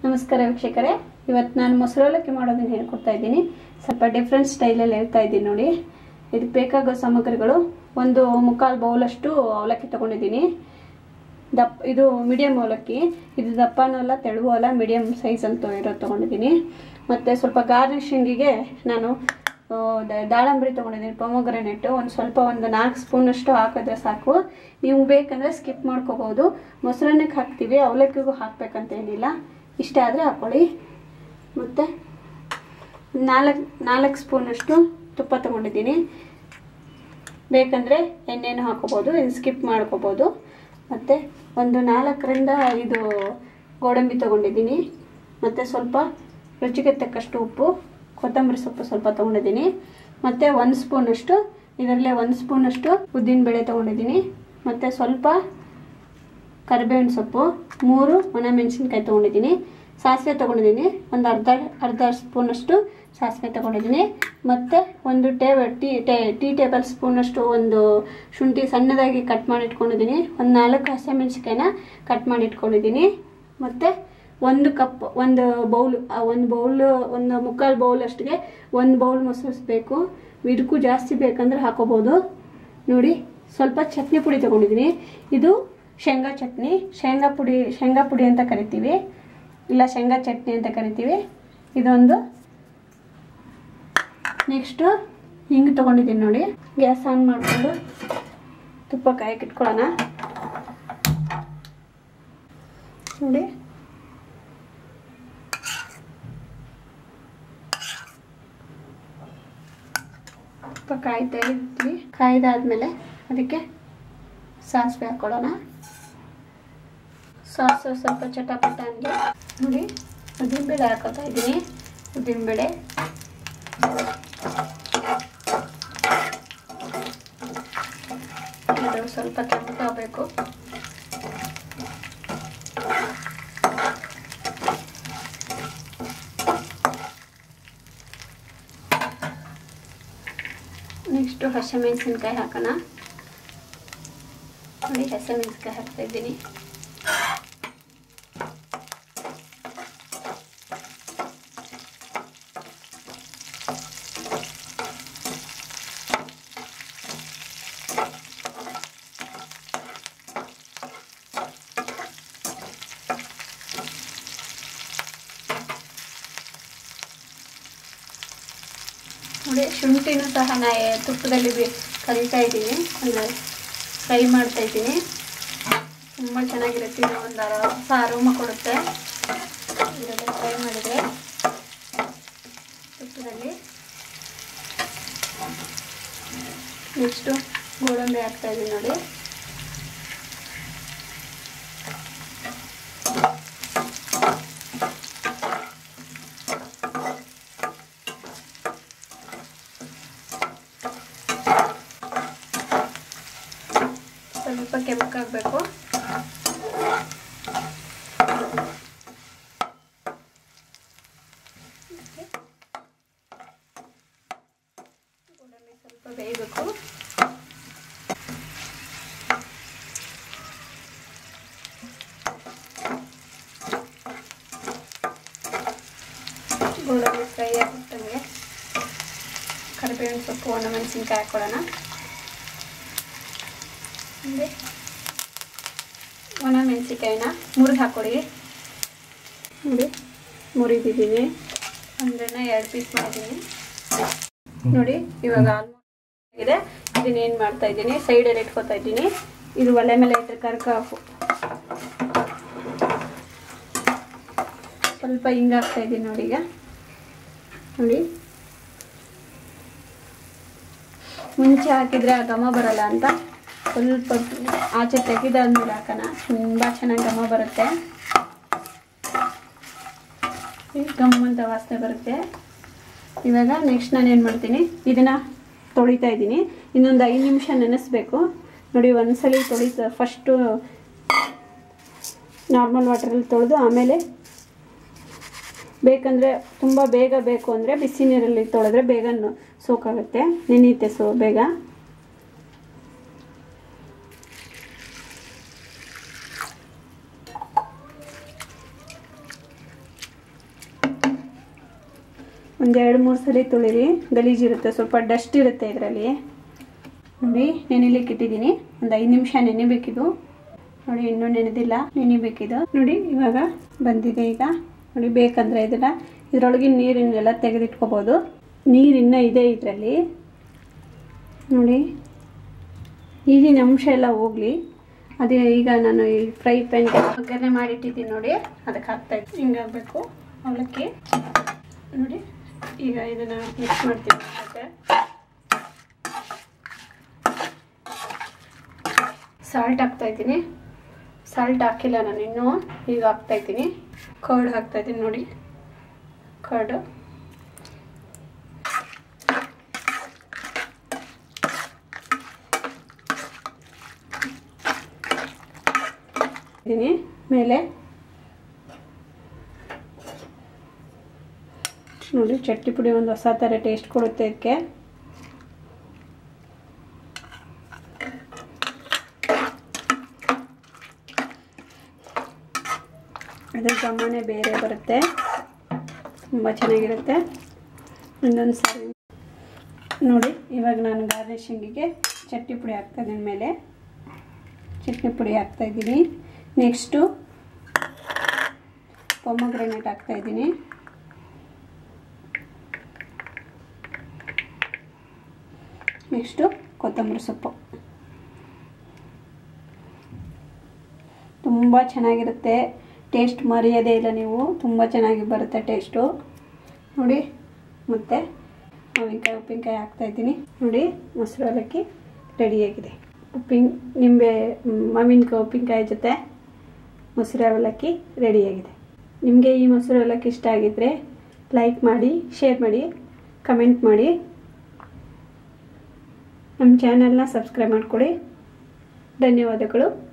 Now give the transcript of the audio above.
ನಮಸ್ಕಾರ ವೀಕ್ಷಕರೇ ಇವತ್ತು ನಾನು ಮೊಸರು ಅವಲಕ್ಕಿ ಮಾಡೋದನ್ನ ಹೇಳ್ಕೊಡ್ತಾ ಇದ್ದೀನಿ ಸ್ವಲ್ಪ ಡಿಫ್ರೆಂಟ್ ಸ್ಟೈಲಲ್ಲಿ ಹೇಳ್ತಾ ಇದ್ದೀನಿ ನೋಡಿ ಇದಕ್ಕೆ ಬೇಕಾಗೋ ಸಾಮಗ್ರಿಗಳು ಒಂದು ಮುಕ್ಕಾಲು ಬೌಲಷ್ಟು ಅವಲಕ್ಕಿ ತೊಗೊಂಡಿದ್ದೀನಿ ದಪ್ಪ ಇದು ಮೀಡಿಯಮ್ ಅವಲಕ್ಕಿ ಇದು ದಪ್ಪನೂ ಅಲ್ಲ ತೆಳುವು ಅಲ್ಲ ಮೀಡಿಯಮ್ ಸೈಜಲ್ಲಿ ಇರೋದು ತೊಗೊಂಡಿದ್ದೀನಿ ಮತ್ತು ಸ್ವಲ್ಪ ಗಾರ್ನಿಷಿಂಗಿಗೆ ನಾನು ಆ, ದ- ದಾಳಂಬ್ರಿ ತೊಗೊಂಡಿದ್ದೀನಿ ಪೊಮೊಗ್ರೆನೆಟ್ಟು ಒಂದು ಸ್ವಲ್ಪ ಒಂದು ನಾಲ್ಕು ಸ್ಪೂನಷ್ಟು ಹಾಕಿದ್ರೆ ಸಾಕು ನೀವು ಬೇಕಂದರೆ ಸ್ಕಿಪ್ ಮಾಡ್ಕೋಬೋದು ಮೊಸರನ್ನಕ್ಕೆ ಹಾಕ್ತೀವಿ ಅವಲಕ್ಕಿಗೂ ಹಾಕ್ಬೇಕಂತ ಏನಿಲ್ಲ ಇಷ್ಟ ಆದರೆ ಹಾಕ್ಕೊಳ್ಳಿ ಮತ್ತು ನಾಲ್ಕು ನಾಲ್ಕು ಸ್ಪೂನಷ್ಟು ತುಪ್ಪ ತೊಗೊಂಡಿದ್ದೀನಿ ಬೇಕಂದರೆ ಎಣ್ಣೆನೂ ಹಾಕೋಬೋದು ಇದು ಸ್ಕಿಪ್ ಮಾಡ್ಕೋಬೋದು ಮತ್ತು ಒಂದು ನಾಲ್ಕರಿಂದ ಐದು ಗೋಡಂಬಿ ತೊಗೊಂಡಿದ್ದೀನಿ ಮತ್ತು ಸ್ವಲ್ಪ ರುಚಿಗೆ ತಕ್ಕಷ್ಟು ಉಪ್ಪು ಕೊತ್ತಂಬರಿ ಸೊಪ್ಪು ಸ್ವಲ್ಪ ತೊಗೊಂಡಿದ್ದೀನಿ ಮತ್ತು ಒಂದು ಸ್ಪೂನಷ್ಟು ಇದರಲ್ಲೇ ಒಂದು ಸ್ಪೂನಷ್ಟು ಉದ್ದಿನಬೇಳೆ ತೊಗೊಂಡಿದ್ದೀನಿ ಮತ್ತು ಸ್ವಲ್ಪ ಕರಿಬೇವಿನ ಸೊಪ್ಪು ಮೂರು ಒಣಮೆಣಸಿನ್ಕಾಯಿ ತೊಗೊಂಡಿದ್ದೀನಿ ಸಾಸಿವೆ ತೊಗೊಂಡಿದ್ದೀನಿ ಒಂದು ಅರ್ಧ ಅರ್ಧ ಸ್ಪೂನಷ್ಟು ಸಾಸಿವೆ ತೊಗೊಂಡಿದ್ದೀನಿ ಮತ್ತು ಒಂದು ಟೇಬ ಟೀ ಟೇ ಟೀ ಟೇಬಲ್ ಸ್ಪೂನಷ್ಟು ಒಂದು ಶುಂಠಿ ಸಣ್ಣದಾಗಿ ಕಟ್ ಮಾಡಿ ಇಟ್ಕೊಂಡಿದ್ದೀನಿ ಒಂದು ನಾಲ್ಕು ಹಸಿಮೆಣಸಿನ್ಕಾಯಿನ ಕಟ್ ಮಾಡಿ ಇಟ್ಕೊಂಡಿದ್ದೀನಿ ಮತ್ತು ಒಂದು ಕಪ್ ಒಂದು ಬೌಲ್ ಒಂದು ಬೌಲ್ ಒಂದು ಮುಕ್ಕಾಲು ಬೌಲ್ ಅಷ್ಟಿಗೆ ಒಂದು ಬೌಲ್ ಮೊಸರು ಬೇಕು ಇದಕ್ಕೂ ಜಾಸ್ತಿ ಬೇಕಂದ್ರೆ ಹಾಕೋಬೋದು ನೋಡಿ ಸ್ವಲ್ಪ ಚಟ್ನಿ ಪುಡಿ ತೊಗೊಂಡಿದ್ದೀನಿ ಇದು ಶೇಂಗಾ ಚಟ್ನಿ ಶೇಂಗಾ ಪುಡಿ ಶೇಂಗಾ ಪುಡಿ ಅಂತ ಕರಿತೀವಿ ಇಲ್ಲ ಶೇಂಗಾ ಚಟ್ನಿ ಅಂತ ಕರಿತೀವಿ ಇದೊಂದು ನೆಕ್ಸ್ಟು ಹಿಂಗೆ ತೊಗೊಂಡಿದ್ದೀನಿ ನೋಡಿ ಗ್ಯಾಸ್ ಆನ್ ಮಾಡಿಕೊಂಡು ತುಪ್ಪ ಕಾಯಕ್ಕೆ ಇಟ್ಕೊಳ್ಳೋಣ ನೋಡಿ ತುಪ್ಪ ಕಾಯ್ತಾ ಇರ್ತೀವಿ ಕಾಯ್ದಾದ್ಮೇಲೆ ಅದಕ್ಕೆ ಸಾಸಿವೆ ಹಾಕ್ಕೊಳ್ಳೋಣ ಸಾಸಿವೆ ಸ್ವಲ್ಪ ಚಟಪಟ ಅಂದರೆ ನೋಡಿ ಉದ್ದಿನಬೇಳೆ ಹಾಕೋತಾ ಇದ್ದೀನಿ ಉದ್ದಿನಬೇಳೆ ಇದು ಸ್ವಲ್ಪ ಕೆಂಪಾಗಬೇಕು ನೆಕ್ಸ್ಟು ಹಸಿಮೆಣಸಿನ್ಕಾಯಿ ಹಾಕೋಣ ನೋಡಿ ಹಸಿಮೆಣಸಿನ್ಕಾಯಿ ಹಾಕ್ತಾ ಇದ್ದೀನಿ ನೋಡಿ ಶುಂಠಿನೂ ಸಹ ನಾ ಎ- ತುಪ್ಪದಲ್ಲಿ ಬಿ- ಕರಿತಾ ಇದ್ದೀನಿ ಅಂದರೆ ಫ್ರೈ ಮಾಡ್ತಾ ಇದ್ದೀನಿ ತುಂಬ ಚೆನ್ನಾಗಿರುತ್ತೆ ಇದು ಒಂದು ಅರ- ಹೊಸ ಅರೋಮ ಕೊಡುತ್ತೆ ಇದರಲ್ಲಿ ಫ್ರೈ ಮಾಡಿದರೆ ತುಪ್ಪದಲ್ಲಿ ನೆಕ್ಸ್ಟು ಗೋಡಂಬಿ ಹಾಕ್ತಾ ಇದ್ದೀನಿ ನೋಡಿ ಸ್ವಲ್ಪ ಕೆಂಪಾಗಬೇಕು ಗೋಡಂಬಿ ಸ್ವಲ್ಪ ಬೇಯಬೇಕು ಗೋಡಂಬಿ ಫ್ರೈ ಆಗುತ್ತಂಗೆ ಕರಿಬೇವಿನ ಸೊಪ್ಪು ಒಣಮೆಣಸಿನ್ಕಾಯಿ ಹಾಕ್ಕೊಳ್ಳೋಣ ಅಂದರೆ ಒಣ ಮೆಣಸಿಕಾಯಿನ ಮುರಿದು ಹಾಕ್ಕೊಡಿ ನೋಡಿ ಮುರಿದಿದ್ದೀನಿ ಒಂದನ್ನ ಎರಡು ಪೀಸ್ ಮಾಡಿದ್ದೀನಿ ನೋಡಿ ಇವಾಗ ಆಲ್ಮೋಸ್ಟ್ ಆಗಿದೆ ಇದನ್ನ ಏನು ಮಾಡ್ತಾ ಇದ್ದೀನಿ ಸೈಡಲ್ಲಿ ಇಟ್ಕೊತಾ ಇದ್ದೀನಿ ಇದು ಒಲೆ ಮೇಲೆ ಇಟ್ಟರೆ ಕರ್ಕ ಹಾಕು ಸ್ವಲ್ಪ ಹಿಂಗೆ ಹಾಕ್ತಾ ಇದ್ದೀನಿ ನೋಡಿ ಈಗ ನೋಡಿ ಮುಂಚೆ ಹಾಕಿದರೆ ಆ ಘಮ ಬರಲ್ಲ ಅಂತ ಸ್ವಲ್ಪ ಆಚೆ ತೆಗೆದಾದ್ಮೇಲೆ ಹಾಕೋಣ ತುಂಬ ಚೆನ್ನಾಗಿ ಘಮ ಬರುತ್ತೆ ಈ ಘಮ್ ಅಂತ ವಾಸನೆ ಬರುತ್ತೆ ಇವಾಗ ನೆಕ್ಸ್ಟ್ ನಾನು ಏನು ಮಾಡ್ತೀನಿ ಇದನ್ನು ತೊಳಿತಾ ಇದ್ದೀನಿ ಇನ್ನೊಂದು ಐದು ನಿಮಿಷ ನೆನೆಸ್ಬೇಕು ನೋಡಿ ಒಂದ್ಸಲಿ ತೊಳಿತ ಫಸ್ಟು ನಾರ್ಮಲ್ ವಾಟರಲ್ಲಿ ತೊಳೆದು ಆಮೇಲೆ ಬೇಕಂದರೆ ತುಂಬ ಬೇಗ ಬೇಕು ಅಂದರೆ ಬಿಸಿ ನೀರಲ್ಲಿ ತೊಳೆದ್ರೆ ಬೇಗ ಸೋಕಾಗುತ್ತೆ ನೆನೆಯುತ್ತೆ ಸೊ ಬೇಗ ಒಂದು ಎರಡು ಮೂರು ಸಲ ತೊಳಿರಿ ಗಲೀಜಿರುತ್ತೆ ಸ್ವಲ್ಪ ಡಸ್ಟ್ ಇರುತ್ತೆ ಇದರಲ್ಲಿ ನೋಡಿ ನೆನೆಲಿಕ್ಕೆ ಇಟ್ಟಿದ್ದೀನಿ ಒಂದು ಐದು ನಿಮಿಷ ನೆನೆಬೇಕಿದು ನೋಡಿ ಇನ್ನೂ ನೆನೆದಿಲ್ಲ ನೆನಿಬೇಕಿದು ನೋಡಿ ಇವಾಗ ಬಂದಿದೆ ಈಗ ನೋಡಿ ಬೇಕಂದ್ರೆ ಇದನ್ನ ಇದರೊಳಗಿನ ನೀರಿನೆಲ್ಲ ತೆಗೆದಿಟ್ಕೋಬೋದು ನೀರು ಇನ್ನೂ ಇದೆ ಇದರಲ್ಲಿ ನೋಡಿ ನೀರಿನ ಅಂಶ ಎಲ್ಲ ಹೋಗಲಿ ಅದೇ ಈಗ ನಾನು ಈ ಫ್ರೈ ಪ್ಯಾನ್ಗೆ ಒಗ್ಗರಣೆ ಮಾಡಿಟ್ಟಿದ್ದೀನಿ ನೋಡಿ ಅದಕ್ಕೆ ಹಾಕ್ತಾ ಇದ್ದೀನಿ ಹಿಂಗಾಗಬೇಕು ಅವಲಕ್ಕಿ ನೋಡಿ ಈಗ ಇದನ್ನು ಮಿಕ್ಸ್ ಮಾಡ್ತೀನಿ ಮತ್ತೆ ಸಾಲ್ಟ್ ಹಾಕ್ತಾ ಇದ್ದೀನಿ ಸಾಲ್ಟ್ ಹಾಕಿಲ್ಲ ನಾನು ಇನ್ನೂ ಈಗ ಹಾಕ್ತಾ ಇದ್ದೀನಿ ಕರ್ಡ್ ಹಾಕ್ತಾ ಇದ್ದೀನಿ ನೋಡಿ ಕರ್ಡು ಇದ್ದೀನಿ ಮೇಲೆ ನೋಡಿ ಚಟ್ನಿ ಪುಡಿ ಒಂದು ಹೊಸ ಥರ ಟೇಸ್ಟ್ ಕೊಡುತ್ತೆ ಇದಕ್ಕೆ ಅದ್ರ ಘಮನೇ ಬೇರೆ ಬರುತ್ತೆ ತುಂಬ ಚೆನ್ನಾಗಿರುತ್ತೆ ಇನ್ನೊಂದು ಸಾರಿ ನೋಡಿ ಇವಾಗ ನಾನು ಗಾರ್ನಿಶಿಂಗಿಗೆ ಚಟ್ನಿ ಪುಡಿ ಹಾಕ್ತಾಯಿದ್ದೀನಿ ಮೇಲೆ ಚಟ್ನಿ ಪುಡಿ ಹಾಕ್ತಾಯಿದ್ದೀನಿ ನೆಕ್ಸ್ಟು ಪೊಮಗ್ರೆನೇಟ್ ಹಾಕ್ತಾಯಿದ್ದೀನಿ ನೆಕ್ಸ್ಟು ಕೊತ್ತಂಬರಿ ಸೊಪ್ಪು ತುಂಬ ಚೆನ್ನಾಗಿರುತ್ತೆ ಟೇಸ್ಟ್ ಮರೆಯೋದೇ ಇಲ್ಲ ನೀವು ತುಂಬ ಚೆನ್ನಾಗಿ ಬರುತ್ತೆ ಟೇಸ್ಟು ನೋಡಿ ಮತ್ತು ಮಾವಿನಕಾಯಿ ಉಪ್ಪಿನಕಾಯಿ ಹಾಕ್ತಾಯಿದ್ದೀನಿ ನೋಡಿ ಮೊಸರು ಅವಲಕ್ಕಿ ರೆಡಿಯಾಗಿದೆ ಉಪ್ಪಿನ ನಿಂಬೆ ಮಾವಿನಕಾಯಿ ಉಪ್ಪಿನಕಾಯಿ ಜೊತೆ ಮೊಸರು ಅವಲಕ್ಕಿ ರೆಡಿಯಾಗಿದೆ ನಿಮಗೆ ಈ ಮೊಸರು ಅವಲಕ್ಕಿ ಇಷ್ಟ ಆಗಿದ್ದರೆ ಲೈಕ್ ಮಾಡಿ ಶೇರ್ ಮಾಡಿ ಕಮೆಂಟ್ ಮಾಡಿ ನಮ್ಮ ಚಾನಲ್ನ ಸಬ್ಸ್ಕ್ರೈಬ್ ಮಾಡಿಕೊಡಿ ಧನ್ಯವಾದಗಳು